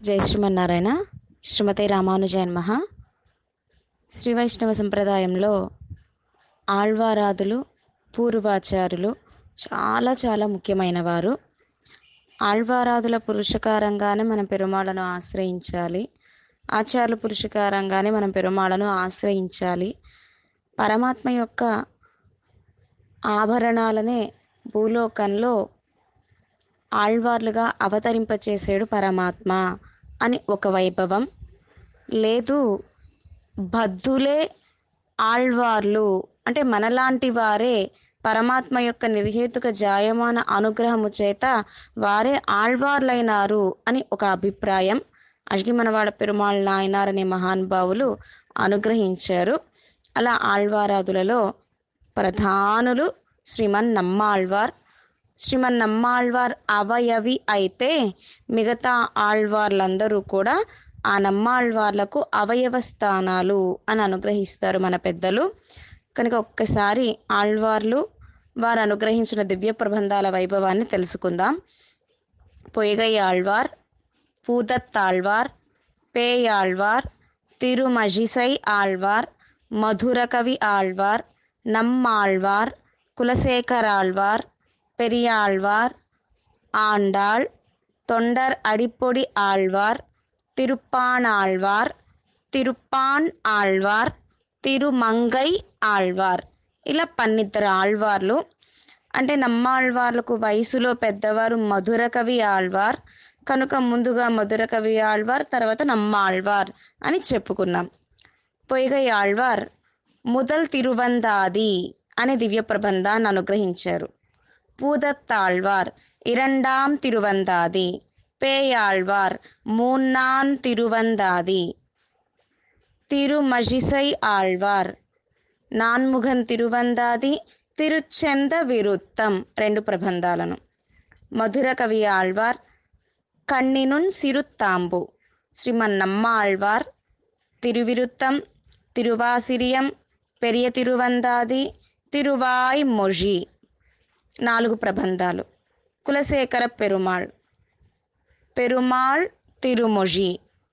జై శ్రీమన్నారాయణ శ్రీమతి రామానుజన్ మహా శ్రీ వైష్ణవ సంప్రదాయంలో ఆళ్వారాదులు పూర్వాచారులు చాలా చాలా ముఖ్యమైన వారు ఆళ్వారాదుల పురుషకారంగానే మనం పెరుమాళను ఆశ్రయించాలి ఆచార్యుల పురుషకారంగానే మనం పెరుమాళను ఆశ్రయించాలి పరమాత్మ యొక్క ఆభరణాలనే భూలోకంలో ఆళ్వార్లుగా అవతరింపచేసాడు పరమాత్మ అని ఒక వైభవం లేదు బద్ధులే ఆళ్వార్లు అంటే మనలాంటి వారే పరమాత్మ యొక్క నిర్హేతుక జాయమాన అనుగ్రహము చేత వారే ఆళ్వార్లైనారు అని ఒక అభిప్రాయం అడిగిమనవాడ పెరుమాళ్ నాయనార్ అనే మహానుభావులు అనుగ్రహించారు అలా ఆళ్వారాదులలో ప్రధానులు శ్రీమన్ నమ్మాళ్వార్ శ్రీమన్ నమ్మాళ్వార్ అవయవి అయితే మిగతా ఆళ్వార్లందరూ కూడా ఆ నమ్మాళ్వార్లకు అవయవ స్థానాలు అని అనుగ్రహిస్తారు మన పెద్దలు కనుక ఒక్కసారి ఆళ్వార్లు వారు అనుగ్రహించిన దివ్య ప్రబంధాల వైభవాన్ని తెలుసుకుందాం పొయ్గై ఆళ్వార్ పూదత్తాళ్వార్ పేయాళ్వార్ తిరుమజిసై ఆళ్వార్ మధురకవి ఆళ్వార్ నమ్మాళ్వార్ కులశేఖరాళ్వార్ பெரியாழ்வார் ஆண்டாள் தொண்டர் அடிப்பொடி ஆழ்வார் திருப்பானாழ்வார் తిరుపాన్ ఆళ్వార్ తిరుమంగై ఆళ్వార్ ఇలా పన్నిద్దరు ఆళ్వార్లు అంటే నమ్మాళ్వార్లకు వయసులో పెద్దవారు మధుర కవి ఆళ్వార్ కనుక ముందుగా మధుర కవి ఆళ్వార్ తర్వాత నమ్మాళ్వార్ అని చెప్పుకున్నాం పొయ్గై ఆళ్వార్ ముదల్ తిరువందాది అనే దివ్య ప్రబంధాన్ని అనుగ్రహించారు பூதத்தாழ்வார் இரண்டாம் திருவந்தாதி பேயாழ்வார் மூന്നാம் திருவந்தாதி తిరుమజిసై ఆళ్వార్ నాన్ముఖన్ తిరువందాది తిరుచెంద విరుత్తం రెండు ప్రబంధాలను మధుర కవి ఆళ్వార్ కన్నినున్ సిరుత్తాంబు శ్రీమన్నమ్మ ఆళ్వార్ తిరువిరుత్తం తిరువాసిరియం పెరియ తిరువందాది తిరువాయ్ మొజి నాలుగు ప్రబంధాలు కులశేఖర పెరుమాళ్ పెరుమాళ్ తిరుమొజి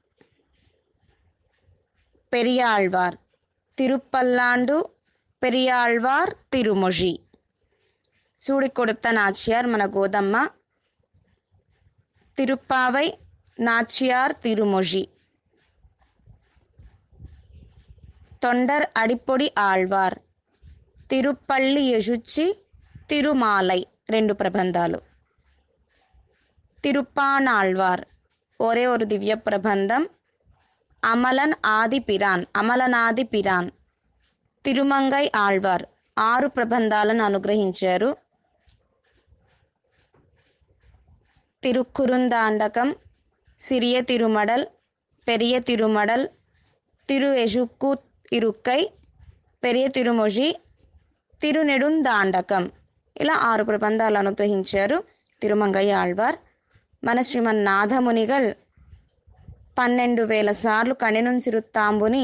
పెరియాళ్వార్ తిరుపల్లాండు పెరియాళ్వార్ తిరుమొజి సూడి కొడుత నాచియార్ మన గోదమ్మ తిరుప్పావై నాచియార్ తిరుమొజి తొండర్ అడిపొడి ఆళ్వార్ తిరుపల్లి యజుచ్చి తిరుమాలై రెండు ప్రబంధాలు తిరుపానాళ్వార్ ఒరే ஒரு దివ్య ప్రబంధం అమలన్ ఆది పిరాన్ అమలనాది పిరాన్ తిరుమంగై ఆళ్వార్ ఆరు ప్రబంధాలను అనుగ్రహించారు తిరుక్కురుందాండకం సిరియ తిరుమడల్ పెరియ తిరుమడల్ తిరు ఎజుక్కు ఇరుక్కై పెరియ తిరుమొజి తిరునెడుందాండకం ఇలా ఆరు ప్రబంధాలు అనుగ్రహించారు తిరుమంగయ్య ఆళ్వార్ మన శ్రీమన్ నాథమునిగల్ పన్నెండు వేల సార్లు కణినుంసిరుత్తాంబుని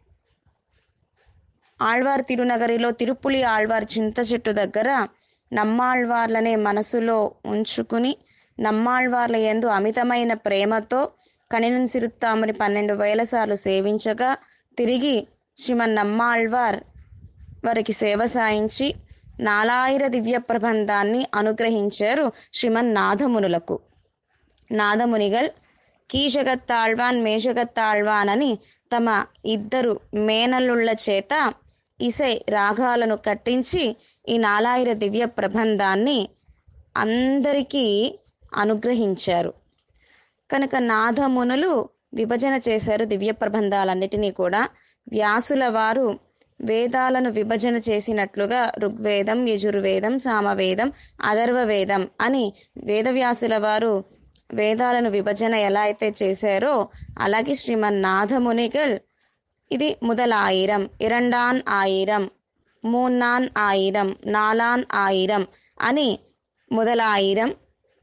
ఆళ్వార్ తిరునగరిలో తిరుపులి ఆళ్వార్ చింత చెట్టు దగ్గర నమ్మాళ్వార్లనే మనసులో ఉంచుకుని నమ్మాళ్వార్ల ఎందు అమితమైన ప్రేమతో కణినుంసిరుత్తాముని పన్నెండు వేల సార్లు సేవించగా తిరిగి శ్రీమన్ నమ్మాళ్వార్ వారికి సేవ సాయించి నాలాయిర దివ్య ప్రబంధాన్ని అనుగ్రహించారు శ్రీమన్ నాథమునులకు నాదమునిగల్ కీజగత్తాళ్వాన్ మేషగత్తాళ్వాన్ అని తమ ఇద్దరు మేనల్లుళ్ళ చేత ఇసై రాగాలను కట్టించి ఈ నాలాయిర దివ్య ప్రబంధాన్ని అందరికీ అనుగ్రహించారు కనుక నాథమునులు విభజన చేశారు దివ్య ప్రబంధాలన్నిటినీ కూడా వ్యాసుల వారు వేదాలను విభజన చేసినట్లుగా ఋగ్వేదం యజుర్వేదం సామవేదం అథర్వవేదం అని వేదవ్యాసుల వారు వేదాలను విభజన ఎలా అయితే చేశారో అలాగే శ్రీమన్ నాథమునిగల్ ఇది முதலாயிரம் இரண்டான் ఆయిరం మూన్నాన్ ఆయిరం నాలాన్ ఆయిరం అని முதலாயிரம்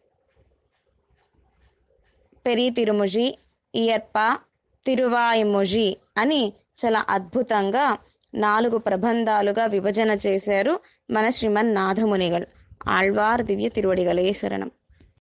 పెరి తిరుముజి ఇయర్ప తిరువాయిముజి అని చాలా అద్భుతంగా నాలుగు ప్రబంధాలుగా విభజన చేశారు మన శ్రీమన్ నాథమునిగల్ ఆళ్వార్ దివ్య తిరువడిగలే శరణం